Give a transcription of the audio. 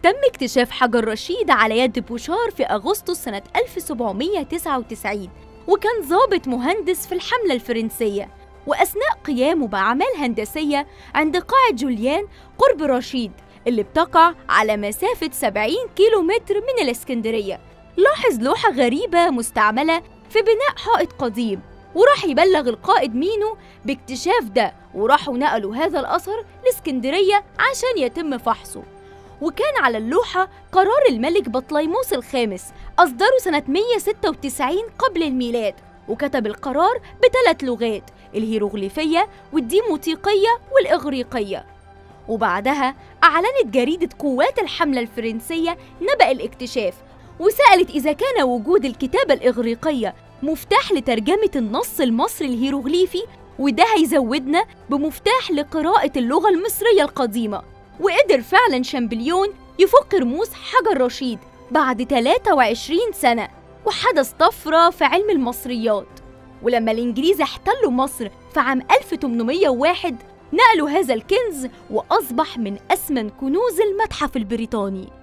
تم اكتشاف حجر رشيد على يد بوشار في أغسطس سنة 1799 وكان ضابط مهندس في الحملة الفرنسية وأثناء قيامه بأعمال هندسية عند قاعة جوليان قرب رشيد اللي بتقع على مسافة 70 كيلو متر من الإسكندرية لاحظ لوحة غريبة مستعملة في بناء حائط قديم وراح يبلغ القائد مينو باكتشاف ده وراحوا نقلوا هذا الأثر لإسكندرية عشان يتم فحصه وكان على اللوحة قرار الملك بطليموس الخامس أصدره سنة 196 قبل الميلاد وكتب القرار بثلاث لغات الهيروغليفية والديموتيقية والإغريقية وبعدها أعلنت جريدة قوات الحملة الفرنسية نبأ الاكتشاف وسألت إذا كان وجود الكتابة الإغريقية مفتاح لترجمة النص المصري الهيروغليفي وده هيزودنا بمفتاح لقراءة اللغة المصرية القديمة وقدر فعلا شامبليون يفك رموز حجر رشيد بعد 23 سنة وحدث طفرة في علم المصريات ولما الإنجليز احتلوا مصر في عام 1801 نقلوا هذا الكنز وأصبح من أثمن كنوز المتحف البريطاني